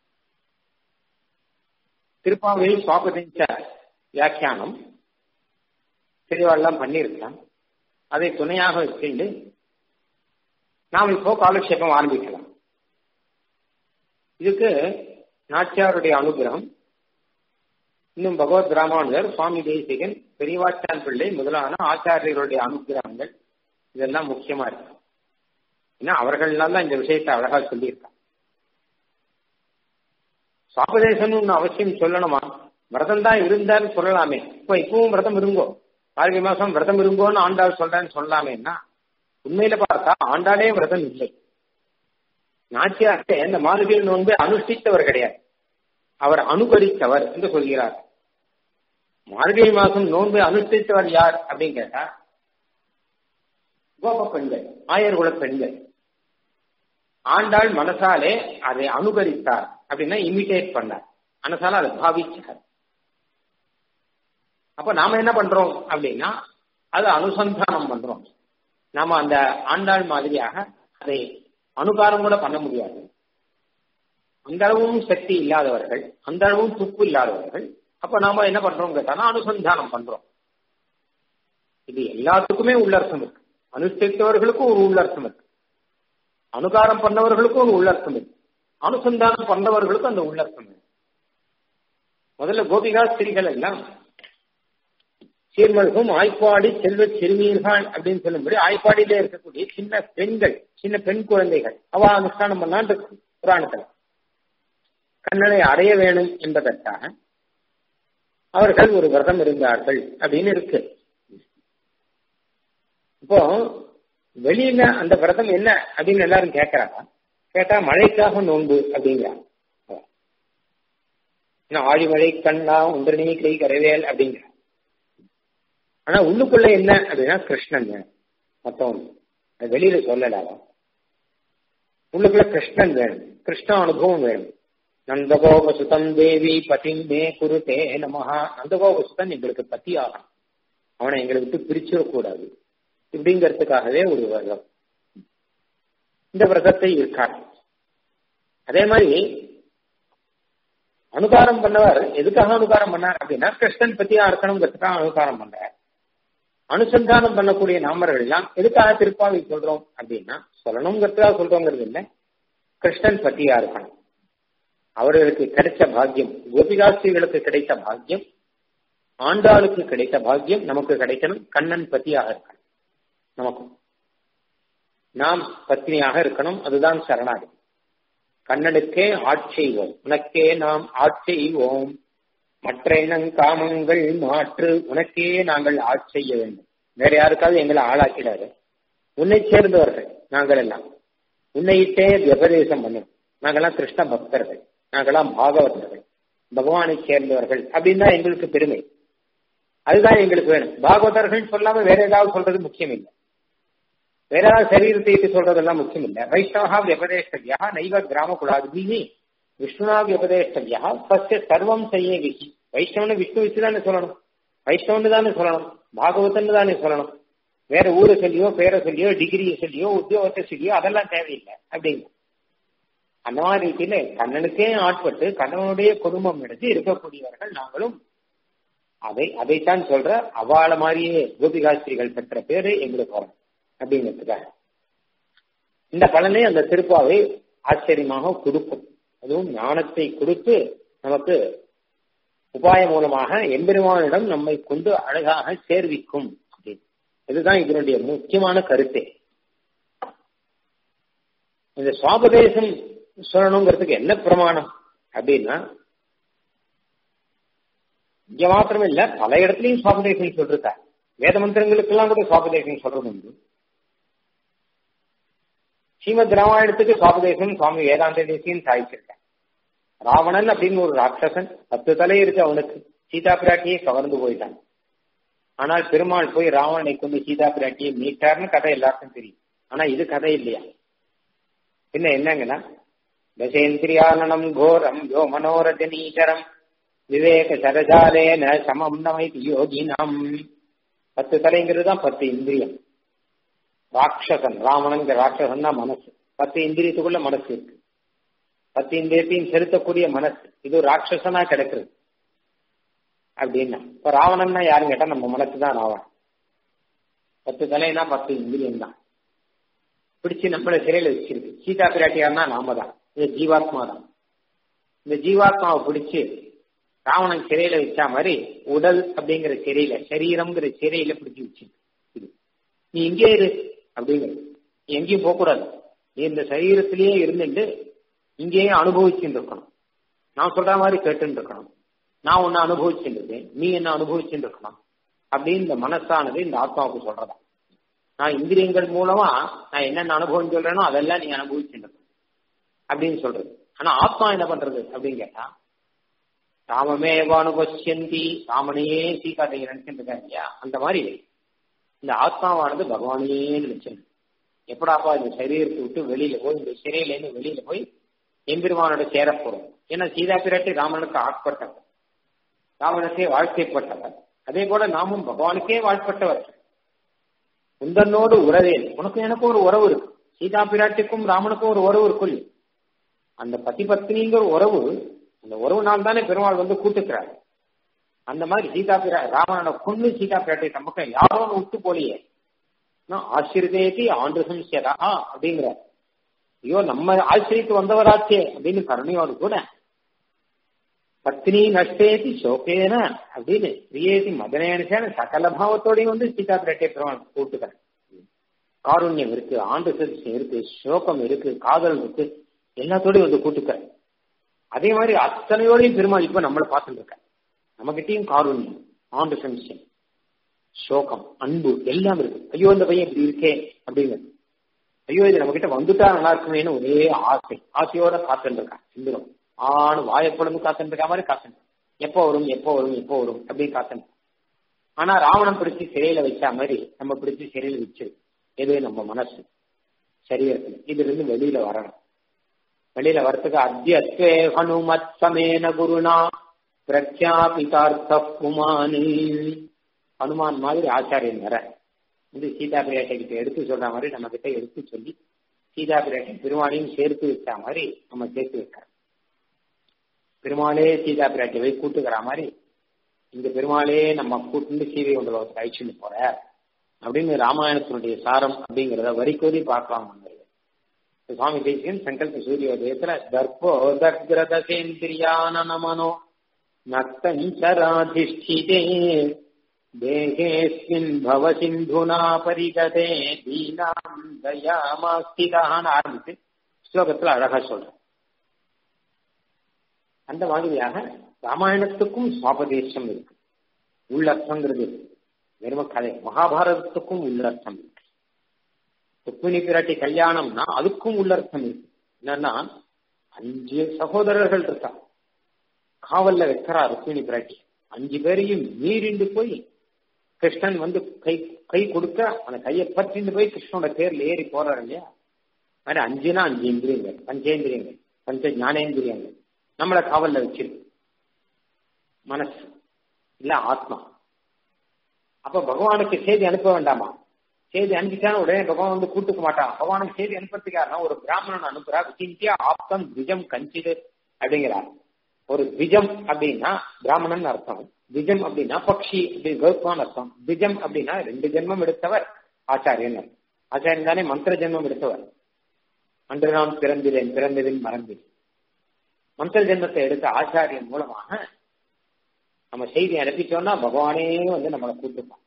திருப்பாவையில் சுவாபதேச வியாக்கியானம் தெளிவாலாம் பண்ணியிருக்கலாம் அதை துணையாக வச்சுண்டு நாம் இப்போ காலக்ஷேபம் ஆரம்பிக்கலாம் இதுக்கு நாச்சியாருடைய அனுகிரகம் இன்னும் பகவத் ராமானுஜர் சுவாமி தேசிகன் பெரியவாச்சான் பிள்ளை முதலான ஆச்சாரியர்களுடைய அனுகிரகங்கள் இதெல்லாம் முக்கியமா இருக்கு ஏன்னா அவர்கள்லாம் தான் இந்த விஷயத்தை அழகா சொல்லியிருக்காங்க சாபதேசம்னு அவசியம் சொல்லணுமா விரதம் தான் இருந்தான்னு சொல்லலாமே இப்போ இப்பவும் விரதம் இருங்கோ கார்கை மாசம் விரதம் இருங்கோன்னு ஆண்டாள் சொல்றேன்னு சொல்லலாமேன்னா உண்மையில பார்த்தா ஆண்டாளே விரதம் இல்லை நாச்சியார்க்கு இந்த மாளிகையில் நோன்பை அனுஷ்டித்தவர் கிடையாது அவர் அனுகரித்தவர் என்று சொல்கிறார் மார்கழி மாசம் நோன்பை அனுஷ்டித்தவர் யார் அப்படின்னு கேட்டா கோப பெண்கள் ஆயர்குல பெண்கள் ஆண்டாள் மனசாலே அதை அனுகரித்தார் அப்படின்னா இமிட்டேட் பண்ணார் மனசால அதை பாவிச்சார் அப்ப நாம என்ன பண்றோம் அப்படின்னா அதை அனுசந்தானம் பண்றோம் நாம அந்த ஆண்டாள் மாதிரியாக அதை அனுகாரம் கூட பண்ண முடியாது அந்த அளவும் சக்தி இல்லாதவர்கள் அந்த அளவும் துப்பு இல்லாதவர்கள் அப்ப நாம என்ன பண்றோம் கேட்டாலும் அனுசந்தானம் பண்றோம் இது எல்லாத்துக்குமே உள்ளர்த்தம் இருக்கு அனுஷ்டித்தவர்களுக்கும் ஒரு உள்ளர்த்தம் இருக்கு அனுகாரம் பண்ணவர்களுக்கும் ஒரு உள்ளர்த்தம் இருக்கு அனுசந்தானம் பண்ணவர்களுக்கும் அந்த உள்ளர்த்தம் இருக்கு முதல்ல கோபிகா ஸ்திரிகள் எல்லாம் சீர்மல்கும் ஆய்ப்பாடி செல்வ சிறுமியர்கள் அப்படின்னு சொல்லும்படி ஆய்ப்பாடியிலே இருக்கக்கூடிய சின்ன பெண்கள் சின்ன பெண் குழந்தைகள் அவ அனுஷ்டானம் பண்ணான் புராணத்துல கண்ணனை அடைய வேணும் என்பதற்காக அவர்கள் ஒரு விரதம் இருந்தார்கள் அப்படின்னு இருக்கு இப்போ வெளியில அந்த விரதம் என்ன அப்படின்னு எல்லாரும் கேட்கறாங்க கேட்டா மழைக்காக நோன்பு அப்படிங்கிறாங்க ஆழிமழை கண்ணா ஒன்றனி கை கரவேல் அப்படிங்கிற ஆனா உள்ளுக்குள்ள என்ன அப்படின்னா கிருஷ்ணன் மொத்தம் வெளியில சொல்லல உள்ளுக்குள்ள கிருஷ்ணன் வேணும் கிருஷ்ண அனுபவம் வேணும் நந்தகோபசுதம் தேவி பதிம் மே குருதே நமஹா நந்தகோபசுதன் எங்களுக்கு பத்தி ஆகணும் அவனை எங்களை விட்டு பிரிச்சிடக்கூடாது இப்படிங்கிறதுக்காகவே ஒரு விரதம் இந்த விரதத்தை இருக்கார் அதே மாதிரி அனுகாரம் பண்ணவர் எதுக்காக அனுகாரம் பண்ணார் அப்படின்னா கிருஷ்ணன் பத்தியா இருக்கணுங்கிறதுக்காக அனுகாரம் பண்றார் அனுசந்தானம் பண்ணக்கூடிய நாமர்கள் எல்லாம் எதுக்காக திருப்பாவை சொல்றோம் அப்படின்னா சொல்லணுங்கிறதுக்காக சொல்றோங்கிறது இல்லை கிருஷ்ணன் பத்தியா இருக்கணும் அவர்களுக்கு கிடைச்ச பாக்கியம் கோபிகாஸ்திரிகளுக்கு கிடைத்த பாக்கியம் ஆண்டாளுக்கு கிடைத்த பாக்கியம் நமக்கு கிடைக்கணும் கண்ணன் பத்தியாக இருக்கணும் நமக்கும் நாம் பத்னியாக இருக்கணும் அதுதான் சரணாகி கண்ணனுக்கே ஆட்செய்வோம் உனக்கே நாம் ஆட்செய்வோம் மற்ற இனங்காமங்கள் மாற்று உனக்கே நாங்கள் ஆட்செய்ய வேண்டும் வேற யாருக்காவது எங்களை ஆளாக்கிடாரு உன்னை சேர்ந்தவர்கள் நாங்கள் எல்லாம் உன்னையிட்டே விபதேசம் பண்ணும் நாங்கெல்லாம் கிருஷ்ண பக்தர்கள் நாங்கெல்லாம் பாகவதர்கள் பகவானை சேர்ந்தவர்கள் அப்படின்னு தான் எங்களுக்கு பெருமை அதுதான் எங்களுக்கு வேணும் பாகவதர்கள் சொல்லாம வேற ஏதாவது சொல்றது முக்கியம் இல்லை வேற ஏதாவது சரீரத்தை சொல்றதெல்லாம் முக்கியம் இல்லை வைஷ்ணவா வியபதேஷ்டவியா நைவ கிராம குலாதிபிஹி விஷ்ணுனா வியபதேஷ்டவியா ஃபர்ஸ்ட் சர்வம் செய்ய விஹி வைஷ்ணவனு விஷ்ணு வச்சு தானே சொல்லணும் வைஷ்ணவன் தானே சொல்லணும் பாகவதன் தானே சொல்லணும் வேற ஊரை சொல்லியோ பேரை சொல்லியோ டிகிரியை சொல்லியோ உத்தியோகத்தை சொல்லியோ அதெல்லாம் தேவையில்லை அப்படிங்க அந்த மாதிரி ரீதியில கண்ணனுக்கே ஆட்பட்டு கண்ணனுடைய குடும்பம் எடுத்து இருக்கக்கூடியவர்கள் நாங்களும் அதை அதைத்தான் சொல்ற அவாள மாதிரியே கோபிகாஸ்திரிகள் பெற்ற பேரு எங்களுக்கு வரும் அப்படிங்கிறதுக்காக இந்த பலனை அந்த திருப்பாவை ஆச்சரியமாக கொடுக்கும் அதுவும் ஞானத்தை கொடுத்து நமக்கு உபாய மூலமாக எம்பெருமானிடம் நம்மை கொண்டு அழகாக சேர்விக்கும் அப்படின்னு இதுதான் இதனுடைய முக்கியமான கருத்தே இந்த சுவாபதேசம் சொல்லணுங்கிறதுக்கு என்ன பிரமாணம் அப்படின்னா இங்க மாத்திரம் இல்ல பல இடத்துலயும் சுவாபதேசம் சொல்றா வேத மந்திரங்களுக்கெல்லாம் கூட சுவாபதேசம் சொல்றது உண்டு ஸ்ரீமத் ராமாயணத்துக்கு சுவாபதேசம் சுவாமி வேதாந்த தேசியம் சாதிச்சிருக்கேன் ராவணன் அப்படின்னு ஒரு ராட்சசன் பத்து தலை இருக்கு அவனுக்கு சீதா பிராட்டியை கவர்ந்து போயிட்டான் ஆனால் பெருமாள் போய் ராவணனை கொண்டு சீதா பிராட்டியை மீட்டார்னு கதை எல்லாருக்கும் தெரியும் ஆனா இது கதை இல்லையா பின்ன என்னங்கன்னா தசேந்திரியானனம் கோரம் யோ மனோரஜனீச்சரம் விவேக சரஜாலேன சமம் நமைதி யோகினம் பத்து தலைங்கிறது தான் பத்து இந்திரியம் ராட்சசன் ராவணங்கிற ராட்சசன் தான் மனசு பத்து இந்திரியத்துக்குள்ள மனசு இருக்கு பத்து இந்திரியத்தையும் செலுத்தக்கூடிய மனசு இது ராட்சசனா கிடக்குது அப்படின்னா இப்ப ராவணன்னா யாரும் கேட்டா நம்ம மனசு தான் ராவணன் பத்து தலைனா பத்து இந்திரியம் தான் பிடிச்சு நம்மள சிறையில வச்சிருக்கு சீதா பிராட்டியார்னா நாம தான் இது ஜீவாத்மா தான் இந்த ஜீவாத்மாவை பிடிச்சு ராவணன் சிறையில வச்சா மாதிரி உடல் அப்படிங்கிற சிறையில சரீரம்ங்கிற சிறையில பிடிச்சு வச்சிருக்கு நீ இங்கே இரு அப்படிங்கிறது எங்கேயும் போகக்கூடாது நீ இந்த சரீரத்திலேயே இருந்துட்டு இங்கேயே அனுபவிச்சுட்டு இருக்கணும் நான் சொல்ற மாதிரி கேட்டுட்டு இருக்கணும் நான் உன்னை அனுபவிச்சுட்டு இருக்கேன் நீ என்ன அனுபவிச்சுட்டு இருக்கணும் அப்படின்னு இந்த மனசானது இந்த ஆத்மாவுக்கு சொல்றதா நான் இந்திரியங்கள் மூலமா நான் என்னென்ன அனுபவம் சொல்றேனோ அதெல்லாம் நீ அனுபவிச்சுட்டு இருக்கணும் அப்படின்னு சொல்றது ஆனா ஆத்மா என்ன பண்றது அப்படின்னு கேட்டா ராமமேவ அனுபவிச்சந்தி ராமனையே சீக்காட்டையை நினைச்சுட்டு இருக்காங்க இல்லையா அந்த மாதிரி இந்த ஆத்மாவானது பகவானையே நினைச்சிருக்கு எப்படாப்பா இந்த சரீரத்தை விட்டு வெளியில போய் இந்த சிறையில இருந்து வெளியில போய் எம்பெருமானோட சேர போறோம் ஏன்னா சீதா பிராட்டி ராமனுக்கு ஆட்பட்டவர் ராமனுக்கே வாழ்க்கைப்பட்டவர் அதே போல நாமும் பகவானுக்கே வாழ்ப்பட்டவர் உந்தனோடு உறவேன் உனக்கு எனக்கும் ஒரு உறவு இருக்கு சீதா பிராட்டிக்கும் ராமனுக்கும் ஒரு உறவு இருக்கும் அந்த பதி பத்னிங்கிற உறவு அந்த உறவுனால் தானே பெருமாள் வந்து கூட்டுக்கிறார் அந்த மாதிரி சீதா பிரா ராமனோட பொண்ணு சீதா பிராட்டி நமக்கு யாரோ விட்டு போலியே ஆசிரிதேதி ஆண்டு சம்சியதா அப்படிங்கிற ஐயோ நம்ம ஆசிரியத்து வந்தவராச்சே அப்படின்னு கருணையோடு கூட பத்னி நஷ்டேதி சோகேன அப்படின்னு பிரியேதி மதனேன சகல பாவத்தோடையும் வந்து சீதா பிராட்டியை பெருமாள் கூட்டுக்கிறேன் காருண்யம் இருக்கு ஆண்டு சதிசம் இருக்கு சோகம் இருக்கு காதல் இருக்கு எல்லாத்தோடையும் வந்து கூட்டுக்கிறேன் அதே மாதிரி அத்தனையோடையும் பெருமாள் இப்ப நம்மளை பார்த்துட்டு இருக்க நம்மகிட்டயும் காருண்யம் ஆண்டு சம்சம் சோகம் அன்பு எல்லாம் இருக்கு ஐயோ இந்த பையன் இப்படி இருக்கே அப்படிங்கிறது ஐயோ இது நம்ம கிட்ட வந்துட்டா நல்லா இருக்குமேனு ஒரே ஆசை ஆசையோட காத்துட்டு இருக்கான் சிந்துரம் ஆணு வாயப்பொழுது காத்துட்டு இருக்க மாதிரி காத்துட்டு எப்போ வரும் எப்போ வரும் எப்போ வரும் அப்படின்னு காத்துட்டு ஆனா ராவணன் பிடிச்சி சிறையில வச்சா மாதிரி நம்ம பிடிச்சி சிறையில வச்சிரு எது நம்ம மனசு சரீரத்துல இதுல இருந்து வெளியில வரணும் வெளியில வரத்துக்கு அத்தியத்வே ஹனுமத் சமேன குருனா பிரக்யாபிதார்த்த புமானி ஹனுமான் மாதிரி ஆச்சாரியன் வர வந்து சீதா பிரியாட்டை கிட்ட எடுத்து சொல்ற மாதிரி நம்ம கிட்ட எடுத்து சொல்லி சீதா பிரியாட்டை பெருமாளையும் சேர்த்து வச்ச மாதிரி நம்ம சேர்த்து வைக்கிறோம் பெருமாளே சீதா பிராட்டியை போய் கூட்டுக்கிற மாதிரி இந்த பெருமாளே நம்ம கூட்டு சீதை கொண்டு அழிச்சுன்னு போற அப்படின்னு ராமாயணத்தினுடைய சாரம் அப்படிங்கிறத வரிக்கோதி பார்க்கலாம் சுவாமி தேசியன் சங்கல்ப சூரியோதயத்துல தர்போ தர்கிரதசேந்திரியான நமனோ நக்தஞ்சராதிஷ்டிதே தேகேஸ்மின் பவ சிந்துனா பரிகதே தீனாம் தயாமாஸ்திதான்னு ஆரம்பிச்சு ஸ்லோகத்துல அழகா சொல்றேன் அந்த மாதிரியாக ராமாயணத்துக்கும் சுவாபதேசம் இருக்கு உள்ளர்த்தங்கிறது வெறும் கதை மகாபாரதத்துக்கும் உள்ளர்த்தம் இருக்கு ருக்மிணி பிராட்டி கல்யாணம்னா அதுக்கும் உள்ளர்த்தம் இருக்கு என்னன்னா அஞ்சு சகோதரர்கள் இருக்கா காவல்ல வைக்கிறா ருக்மிணி பிராட்டி அஞ்சு பேரையும் மீறிண்டு போய் கிருஷ்ணன் வந்து கை கை கொடுக்க அந்த கையை பற்றிண்டு போய் கிருஷ்ணனோட பேர்ல ஏறி போறாரு இல்லையா மாதிரி அஞ்சுனா அஞ்சு இந்திரியங்கள் பஞ்சேந்திரியங்கள் பஞ்ச ஞானேந்திரியங்கள் நம்மளை காவல்ல வச்சிருக்கு மனசு இல்ல ஆத்மா அப்ப பகவானுக்கு செய்தி அனுப்ப வேண்டாமா செய்தி அனுப்பிச்சான உடனே பகவான் வந்து கூட்டுக்க மாட்டான் பகவானுக்கு செய்தி அனுப்புறதுக்காக ஒரு பிராமணன் அனுப்புறா விசிந்தியா ஆப்தம் திஜம் கஞ்சிது அப்படிங்கிறார் ஒரு திஜம் அப்படின்னா பிராமணன் அர்த்தம் திஜம் அப்படின்னா பக்ஷி அப்படி கௌத்வான் அர்த்தம் திஜம் அப்படின்னா ரெண்டு ஜென்மம் எடுத்தவர் ஆச்சாரியன் ஆச்சாரியன் தானே மந்திர ஜென்மம் எடுத்தவர் அன்று நான் பிறந்திலேன் பிறந்ததில் மறந்தேன் மந்திர ஜென்மத்தை எடுத்த ஆச்சாரியன் மூலமாக நம்ம செய்தி அனுப்பிச்சோம்னா பகவானே வந்து நம்மளை கூட்டுப்பான்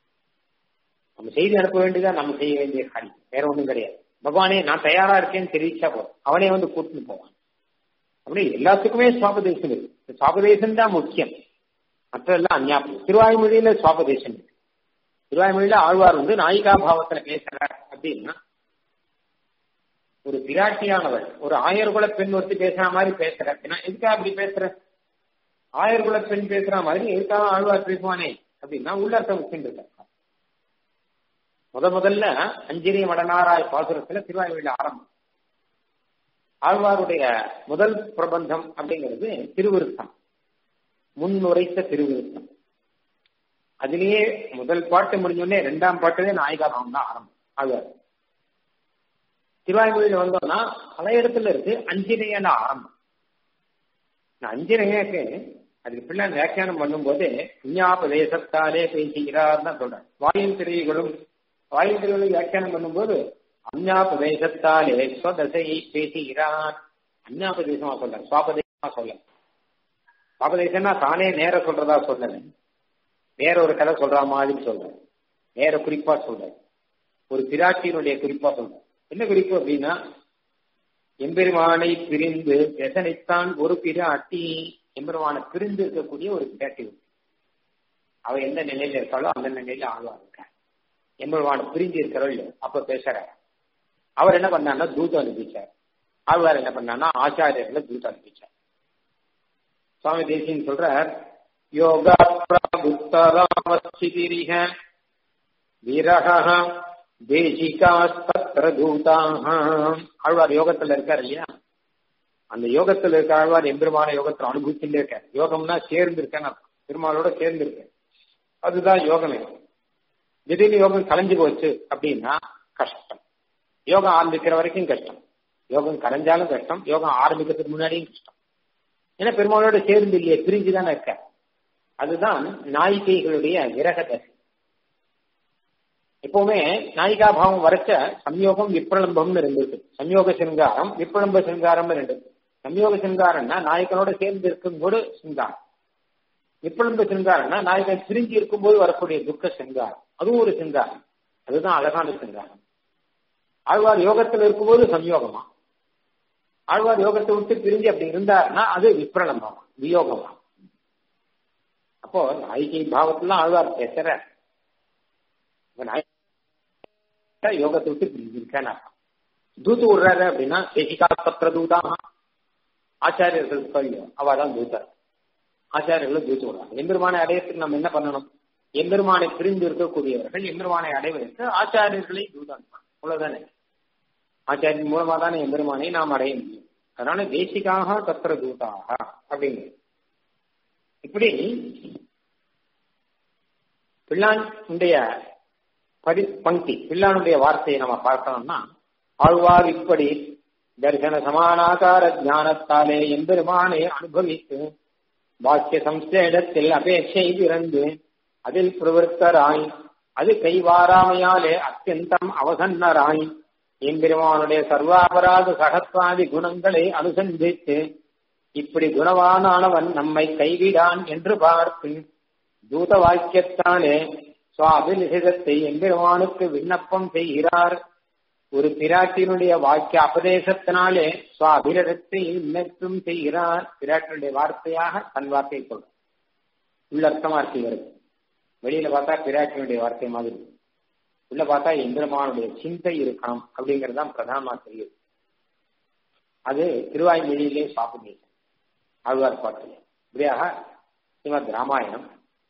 நம்ம செய்தி அனுப்ப வேண்டியதா நம்ம செய்ய வேண்டிய காரியம் வேற ஒண்ணும் கிடையாது பகவானே நான் தயாரா இருக்கேன்னு தெரிவிச்சா போதும் அவனே வந்து கூட்டுன்னு போவான் அப்படி எல்லாத்துக்குமே சுவாபதேசம் இருக்கு சுவாபதேசம் தான் முக்கியம் மற்றதெல்லாம் அந்யாபம் திருவாய்மொழியில சுவாபதேசம் இருக்கு திருவாய்மொழியில ஆழ்வார் வந்து நாயிகா பாவத்துல பேசுறார் அப்படின்னா ஒரு பிராட்டியானவர் ஒரு ஆயர்குல பெண் ஒருத்தி பேசுற மாதிரி பேசுற அப்படின்னா எதுக்காக அப்படி பேசுற ஆயர்குல பெண் பேசுற மாதிரி எதுக்காக ஆழ்வார் பேசுவானே அப்படின்னா உள்ளர்த்தம் வச்சுட்டு முத முதல்ல அஞ்சிரிய மடனாராய் பாசுரத்துல திருவாய்மொழியில ஆரம்பம் ஆழ்வாருடைய முதல் பிரபந்தம் அப்படிங்கிறது திருவிருத்தம் முன்னுரைத்த திருவிருத்தம் அதுலயே முதல் பாட்டு முடிஞ்சோடனே ரெண்டாம் பாட்டுலே நாயிகா பாவம் தான் ஆரம்பம் ஆழ்வார் திருவாய்மொழியில வந்தோம்னா பல இடத்துல இருக்கு அஞ்சிரையான ஆரம்பம் அஞ்சிரையாக்கு அதுக்கு பிள்ளை வியாக்கியானம் பண்ணும்போது விஞ்ஞாபதேசத்தாலே பேசுகிறார் தான் சொல்றேன் வாயின் திருவிகளும் வாயின் திருவிகளை வியாக்கியானம் பண்ணும்போது அஞ்ஞாபதேசத்தாலே ஸ்வதசை பேசுகிறார் அஞ்ஞாபதேசமா சொல்ல சுவாபதேசமா சொல்ல சுவாபதேசம்னா தானே நேர சொல்றதா சொல்லல வேற ஒரு கதை சொல்ற மாதிரி சொல்றேன் வேற குறிப்பா சொல்றேன் ஒரு பிராட்டியினுடைய குறிப்பா சொல்றேன் என்ன குறிப்பு அப்படின்னா எம்பெருமானை பிரிந்து எதனைத்தான் ஒரு பிராட்டி எம்பெருமானை பிரிந்து இருக்கக்கூடிய ஒரு பிராட்டி அவ எந்த நிலையில இருக்காளோ அந்த நிலையில ஆழ்வா இருக்க எம்பெருமானை பிரிஞ்சு இருக்கிறோம் இல்லையோ அப்ப பேசுற அவர் என்ன பண்ணார்னா தூதம் அனுப்பிச்சார் ஆழ்வார் என்ன பண்ணார்னா ஆச்சாரியர்களை தூதம் அனுப்பிச்சார் சுவாமி தேசியன் சொல்றார் யோகா பிராகுத்தராமஸ்திரிக விரக தேசிகாஸ்தத்ர தூதாக ஆழ்வார் யோகத்துல இருக்கார் இல்லையா அந்த யோகத்துல இருக்க ஆழ்வார் எம்பெருமான யோகத்துல அனுபவிச்சுட்டே இருக்கார் யோகம்னா சேர்ந்து இருக்கேன்னு பெருமாளோட சேர்ந்து இருக்கேன் அதுதான் யோகமே திடீர்னு யோகம் கலைஞ்சு போச்சு அப்படின்னா கஷ்டம் யோகம் ஆரம்பிக்கிற வரைக்கும் கஷ்டம் யோகம் கலைஞ்சாலும் கஷ்டம் யோகம் ஆரம்பிக்கிறதுக்கு முன்னாடியும் கஷ்டம் ஏன்னா பெருமாளோட சேர்ந்து இல்லையே பிரிஞ்சு தானே இருக்க அதுதான் நாயிகைகளுடைய விரக தசை எப்பவுமே நாயிகா பாவம் வரைச்ச சம்யோகம் விப்ரலம்பம்னு இருந்திருக்கு சம்யோக சிங்காரம் விப்ரலம்ப சிங்காரம்னு ரெண்டு சம்யோக சிங்காரம்னா நாயகனோட சேர்ந்து இருக்கும்போது சிங்காரம் விப்ரலம்ப சிங்காரம்னா நாயகன் பிரிஞ்சு இருக்கும்போது வரக்கூடிய துக்க சிங்காரம் அதுவும் ஒரு சிங்காரம் அதுதான் அழகான சிங்காரம் ஆழ்வார் யோகத்தில் இருக்கும்போது சம்யோகமா ஆழ்வார் யோகத்தை விட்டு பிரிஞ்சு அப்படி இருந்தாருன்னா அது விப்ரலம்பமா வியோகமா அப்போ நாயிகை பாவத்துல ஆழ்வார் பேசுற யோகத்தை விட்டு பிரிஞ்சிருக்கேன்னு தூத்து விடுறாரு அப்படின்னா தேசிகா பத்திர தூதாக ஆச்சாரியர்கள் கல்வியோ அவதான் தூத்தர் ஆச்சாரியர்களும் தூத்து விடுறாங்க எம்பெருமானை அடையறதுக்கு நம்ம என்ன பண்ணணும் எம்பெருமானை பிரிந்து இருக்கக்கூடியவர்கள் எம்பெருமானை அடைவதற்கு ஆச்சாரியர்களை தூதான் அவ்வளவுதானே ஆச்சாரியன் மூலமா தானே எம்பெருமானை நாம் அடைய முடியும் அதனால தேசிகாக தத்திர தூதாக அப்படிங்க இப்படி பிள்ளானுடைய படி பங்கி பிள்ளானுடைய வார்த்தையை நம்ம பார்க்கணும்னா ஆழ்வார் இப்படி தரிசன சமானாகார ஞானத்தாலே எம்பெருமானை அனுபவித்து வாக்கிய சம்சேடத்தில் அபேட்சை பிறந்து அதில் பிரவருத்தராய் அது கைவாராமையாலே அத்தியந்தம் அவசன்னராய் எம்பெருமானுடைய சர்வாபராத சகத்வாதி குணங்களை அனுசந்தித்து இப்படி குணவானானவன் நம்மை கைவிடான் என்று பார்த்து தூத வாக்கியத்தாலே சுவாபிநிஷிதத்தை எம்பெருமானுக்கு விண்ணப்பம் செய்கிறார் ஒரு பிராட்டியினுடைய வாக்கிய அபதேசத்தினாலே சுவாபிரதத்தை விண்ணப்பம் செய்கிறார் பிராட்டினுடைய வார்த்தையாக தன் வார்த்தையை சொல்றார் உள்ளர்த்தமா இருக்கு இவருக்கு வெளியில பார்த்தா பிராட்டினுடைய வார்த்தை மாதிரி உள்ள பார்த்தா எம்பெருமானுடைய சிந்தை இருக்கணும் அப்படிங்கிறது தான் பிரதானமா தெரியுது அது திருவாய்மொழியிலே சாப்பிடு ஆழ்வார் பாட்டு இப்படியாக ஸ்ரீமத் ராமாயணம்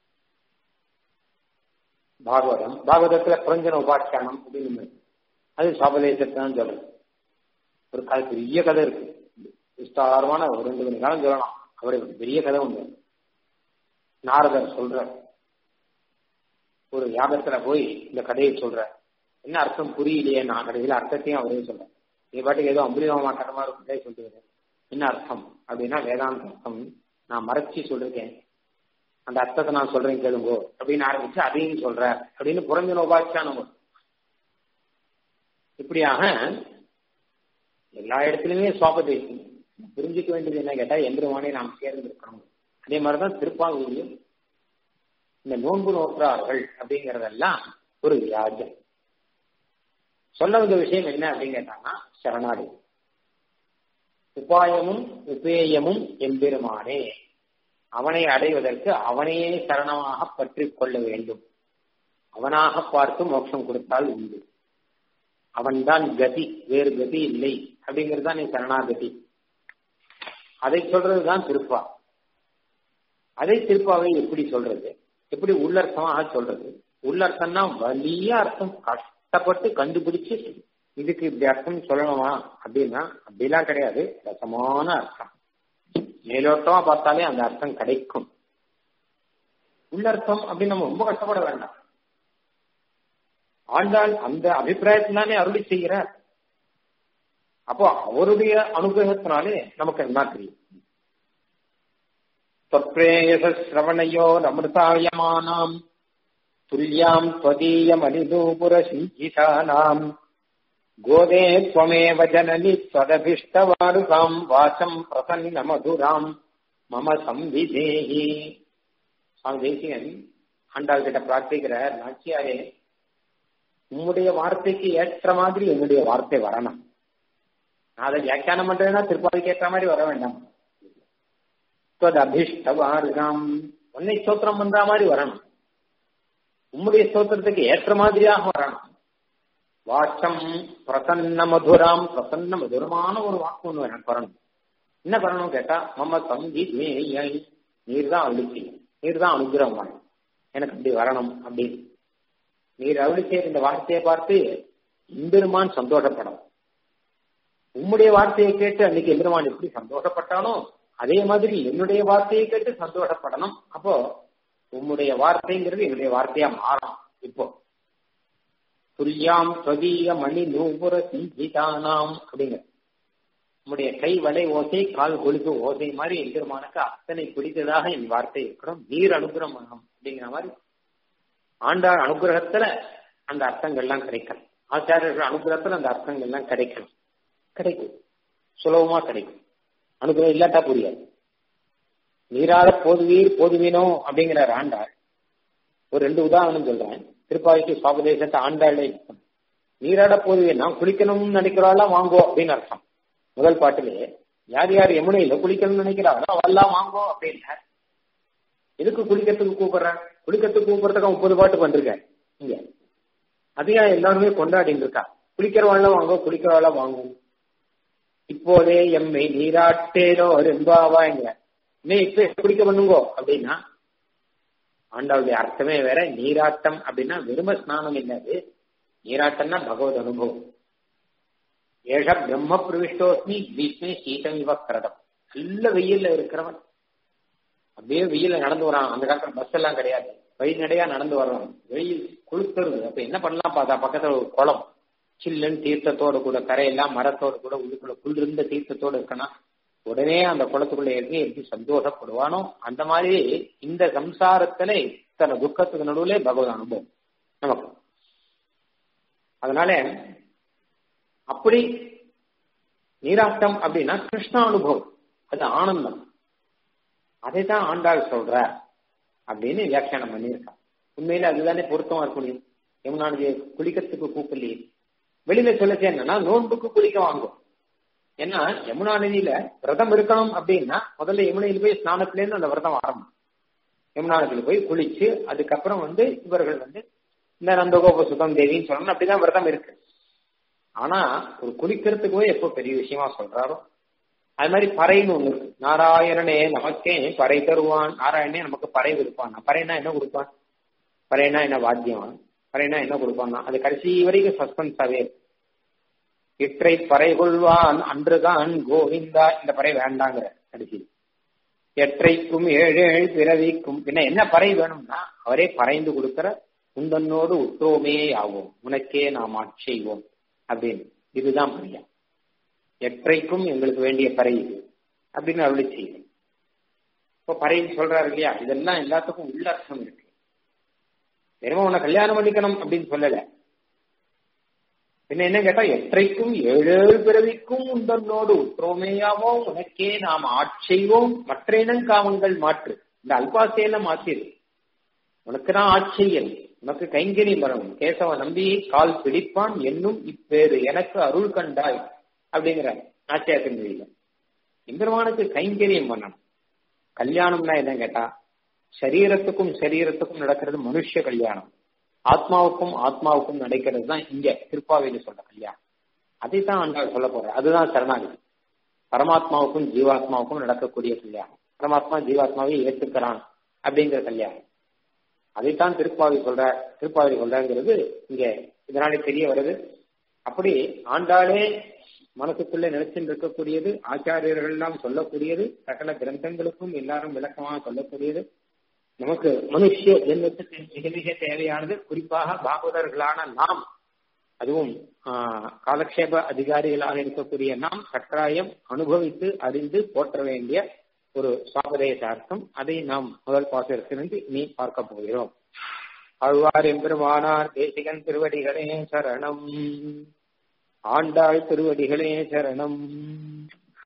பாகவதம் பாகவதத்துல புரஞ்சன உபாக்கியானம் அப்படின்னு அது சாபதேசத்தை தான் சொல்றது ஒரு கதை பெரிய கதை இருக்கு விஸ்தாரமான ஒரு ரெண்டு மணி காலம் சொல்லலாம் அவருக்கு பெரிய கதை உண்டு நாரதர் சொல்ற ஒரு யாகத்துல போய் இந்த கதையை சொல்ற என்ன அர்த்தம் புரியலையே நான் கடைசியில் அர்த்தத்தையும் அவரே சொல்றேன் நீ பாட்டுக்கு ஏதோ அம்புலிமா கட்டமா இருக்கும் சொல்லிட்டு என்ன அர்த்தம் அப்படின்னா வேதாந்த அர்த்தம் நான் மறைச்சி சொல்லிருக்கேன் அந்த அர்த்தத்தை நான் சொல்றேன் கேளுங்கோ அப்படின்னு ஆரம்பிச்சு அதையும் சொல்ற அப்படின்னு புறஞ்சன உபாச்சானம் இப்படியாக எல்லா இடத்துலயுமே சுவாபதேசம் புரிஞ்சுக்க வேண்டியது என்ன கேட்டா எந்திரவானே நாம் சேர்ந்திருக்கணும் அதே மாதிரிதான் திருப்பாவூரியும் இந்த நோன்பு நோற்றார்கள் அப்படிங்கறதெல்லாம் ஒரு வியாஜம் சொல்ல வந்த விஷயம் என்ன அப்படின்னு கேட்டாங்கன்னா சரணாடி உபாயமும் உபேயமும் எம்பெருமானே அவனை அடைவதற்கு அவனையே சரணமாக பற்றி கொள்ள வேண்டும் அவனாக பார்த்து மோட்சம் கொடுத்தால் உண்டு அவன்தான் கதி வேறு கதி இல்லை அப்படிங்கிறது தான் நீ சரணாகதி அதை சொல்றதுதான் திருப்பா அதை திருப்பாவை எப்படி சொல்றது எப்படி உள்ளர்த்தமாக சொல்றது உள்ளர்த்தம்னா வலிய அர்த்தம் கஷ்டப்பட்டு கண்டுபிடிச்சு இதுக்கு இப்படி அர்த்தம் சொல்லணுமா அப்படின்னா அப்படிலாம் கிடையாது ரசமான அர்த்தம் மேலோட்டமா பார்த்தாலே அந்த அர்த்தம் கிடைக்கும் உள்ளர்த்தம் அப்படின்னு நம்ம ரொம்ப கஷ்டப்பட வேண்டாம் ஆண்டாள் அந்த அபிப்பிராயத்தினாலே அருளி செய்கிறார் அப்போ அவருடைய அனுகிரகத்தினாலே நமக்கு என்ன தெரியும் தொற்றேயசிரவணையோ அமிர்தாயமானாம் துல்யாம் त्वदीयमनिदूपुर சிஞ்சிதானாம் கோதே त्वमेव जननि त्वदभिष्टवारुकाम् வாசம் பிரசன்ன மதுராம் மம சம்விதேகி சுவாமி தேசிகன் ஆண்டாள் கிட்ட பிரார்த்திக்கிறார் நாச்சியாரே உம்முடைய வார்த்தைக்கு ஏற்ற மாதிரி என்னுடைய வார்த்தை வரணும் நான் அதை வியாக்கியானம் பண்றேன்னா திருப்பாதிக்கு ஏற்ற மாதிரி வர வேண்டாம் அபிஷ்டவாருகாம் உன்னை ஸ்தோத்திரம் பண்ற மாதிரி வரணும் உம்முடைய ஸ்தோத்திரத்துக்கு ஏற்ற மாதிரியாக வரணும் வாச்சம் பிரசன்ன மதுராம் பிரசன்ன மதுரமான ஒரு வாக்கு ஒண்ணு எனக்கு வரணும் என்ன பண்ணணும் கேட்டா மம்ம தம்பி நீர் தான் அழுத்தி நீர் தான் அனுகிரகம் எனக்கு அப்படி வரணும் அப்படின்னு நீர் அருளிச்சே இந்த வார்த்தையை பார்த்து எம்பெருமான் சந்தோஷப்படும் உம்முடைய வார்த்தையை கேட்டு அன்னைக்கு எம்பெருமான் எப்படி சந்தோஷப்பட்டானோ அதே மாதிரி என்னுடைய வார்த்தையை கேட்டு சந்தோஷப்படணும் அப்போ உம்முடைய வார்த்தைங்கிறது என்னுடைய வார்த்தையா மாறும் இப்போ துல்யாம் ஸ்வதீய மணி நூபுர சிஞ்சிதானாம் அப்படிங்க உம்முடைய கை வலை ஓசை கால் கொழுக்கு ஓசை மாதிரி எம்பெருமானுக்கு அத்தனை பிடித்ததாக என் வார்த்தை இருக்கணும் நீர் அனுகிரகம் பண்ணணும் அப்படிங்கிற மாதிரி ஆண்டாள் அனுகிரகத்துல அந்த அர்த்தங்கள்லாம் கிடைக்கும் ஆச்சாரியர்கள் அனுகிரகத்துல அந்த அர்த்தங்கள்லாம் கிடைக்கும் கிடைக்கும் சுலபமா கிடைக்கும் அனுகிரகம் இல்லாட்டா புரியாது நீராட போதுவீர் போதுவீனோ அப்படிங்கிறார் ஆண்டாள் ஒரு ரெண்டு உதாரணம் சொல்றேன் திருப்பாவைக்கு சுவாபதேசத்தை ஆண்டாளே நீராட போதுவீர் நான் குளிக்கணும்னு நினைக்கிறாள் வாங்கோ அப்படின்னு அர்த்தம் முதல் பாட்டிலே யார் யார் யமுனையில குளிக்கணும்னு நினைக்கிறாங்களோ அவெல்லாம் வாங்கோ அப்படின்னா எதுக்கு குளிக்கிறதுக்கு கூப்பிடுறேன் குளிக்கிறதுக்கு கூப்பிடுறதுக்கு முப்பது பாட்டு பண்ணிருக்கேன் இங்க அதையும் எல்லாருமே கொண்டாடிட்டு இருக்கா குளிக்கிறவாள் வாங்கோ குளிக்கிறவாள் வாங்கும் இப்போதே எம்மை நீராட்டேனோ ரெம்பாவாங்கிற இன்னும் இப்ப குடிக்க பண்ணுங்கோ அப்படின்னா ஆண்டாவுடைய அர்த்தமே வேற நீராட்டம் அப்படின்னா வெறும ஸ்நானம் இல்லாது நீராட்டம்னா பகவத் அனுபவம் ஏஷ பிரம்ம பிரவிஷ்டோஸ்மி பீஷ்மே சீதம் இவ கிரதம் நல்ல வெயில்ல இருக்கிறவன் அப்படியே வெயில நடந்து வரான் அந்த காலத்துல பஸ் எல்லாம் கிடையாது வழிநடையா நடந்து வர்றான் வெயில் குளித்துறது அப்ப என்ன பண்ணலாம் பார்த்தா பக்கத்துல ஒரு குளம் சில்லுன்னு தீர்த்தத்தோட கூட கரையெல்லாம் மரத்தோட கூட உள்ளுக்குள்ள குளிர்ந்த தீர்த்தத்தோட இருக்கணும் உடனே அந்த குளத்துக்குள்ள இறங்கி எப்படி சந்தோஷப்படுவானோ அந்த மாதிரி இந்த சம்சாரத்துல இத்தனை துக்கத்துக்கு நடுவுல பகவத் அனுபவம் நமக்கு அதனால அப்படி நீராட்டம் அப்படின்னா கிருஷ்ண அனுபவம் அது ஆனந்தம் அதை தான் ஆண்டாள் சொல்ற அப்படின்னு வியாக்கியானம் பண்ணியிருக்கான் உண்மையில அதுதானே பொருத்தமா இருக்க முடியும் யமுனா நதியை குளிக்கிறதுக்கு கூப்பிடலையே வெளியில சொல்லச்சு என்னன்னா நோன்புக்கு குளிக்க வாங்கும் ஏன்னா யமுனா நதியில விரதம் இருக்கணும் அப்படின்னா முதல்ல யமுனையில் போய் ஸ்நானத்திலேருந்து அந்த விரதம் ஆரம்பம் யமுனா நதியில போய் குளிச்சு அதுக்கப்புறம் வந்து இவர்கள் வந்து இந்த நந்தகோப சுதம் தேவின்னு சொல்லணும் அப்படிதான் விரதம் இருக்கு ஆனா ஒரு குளிக்கிறதுக்கு போய் எப்போ பெரிய விஷயமா சொல்றாரோ அது மாதிரி பறைன்னு ஒண்ணு இருக்கு நாராயணனே நமக்கே பறை தருவான் நாராயணனே நமக்கு பறை கொடுப்பான் பறைனா என்ன கொடுப்பான் பறைனா என்ன வாத்தியம் பறைனா என்ன கொடுப்பான்னா அது கடைசி வரைக்கும் சஸ்பென்ஸாவே இருக்கு இற்றை பறை கொள்வான் அன்றுதான் கோவிந்தா இந்த பறை வேண்டாங்கிற கடைசி எற்றைக்கும் ஏழு ஏழு பிறவிக்கும் பின்ன என்ன பறை வேணும்னா அவரே பறைந்து கொடுக்கிற உந்தன்னோடு உற்றோமே ஆவோம் உனக்கே நாம் ஆட்செய்வோம் அப்படின்னு இதுதான் பரியா எற்றைக்கும் எங்களுக்கு வேண்டிய பறை இது அப்படின்னு அருளி செய்யும் இப்போ பறைன்னு சொல்றாரு இல்லையா இதெல்லாம் எல்லாத்துக்கும் உள்ள அர்த்தம் இருக்கு வெறும் உன்னை கல்யாணம் பண்ணிக்கணும் அப்படின்னு சொல்லல பின்ன என்ன கேட்டா எற்றைக்கும் ஏழு பிறவிக்கும் உந்தன்னோடு உற்றோமேயாவோ உனக்கே நாம் ஆட்செய்வோம் மற்ற இனங்காமங்கள் மாற்று இந்த அல்பாசையில மாற்றிரு உனக்கு தான் ஆட்செய்யல் உனக்கு கைங்கரியம் வரணும் கேசவ நம்பி கால் பிடிப்பான் என்னும் இப்பேறு எனக்கு அருள் கண்டாய் அப்படிங்கிற நாச்சியாத்தின் வழியில எம்பெருமானுக்கு கைங்கரியம் பண்ணணும் கல்யாணம்னா என்ன கேட்டா சரீரத்துக்கும் சரீரத்துக்கும் நடக்கிறது மனுஷ கல்யாணம் ஆத்மாவுக்கும் ஆத்மாவுக்கும் நடக்கிறது தான் இங்க திருப்பாவையில சொல்ற கல்யாணம் அதை தான் ஆண்டாள் சொல்ல போற அதுதான் சரணாகதி பரமாத்மாவுக்கும் ஜீவாத்மாவுக்கும் நடக்கக்கூடிய கல்யாணம் பரமாத்மா ஜீவாத்மாவை ஏற்றுக்கிறான் அப்படிங்கிற கல்யாணம் அதைத்தான் திருப்பாவை சொல்ற திருப்பாவை சொல்றாங்கிறது இங்க இதனாலே தெரிய வருது அப்படி ஆண்டாளே மனசுக்குள்ள நினைச்சுட்டு இருக்கக்கூடியது ஆச்சாரியர்கள் எல்லாம் சொல்லக்கூடியது சகல கிரந்தங்களுக்கும் எல்லாரும் விளக்கமாக சொல்லக்கூடியது நமக்கு மனுஷ ஜென்மத்துக்கு மிக மிக தேவையானது குறிப்பாக பாகவதர்களான நாம் அதுவும் காலக்ஷேப அதிகாரிகளாக இருக்கக்கூடிய நாம் கட்டாயம் அனுபவித்து அறிந்து போற்ற வேண்டிய ஒரு சாபதேசார்த்தம் அதை நாம் முதல் பாசத்திலிருந்து இனி பார்க்க போகிறோம் ஆழ்வார் எம்பெருமானார் தேசிகன் திருவடிகளே சரணம் ஆண்டாள் திருவடிகளே சரணம்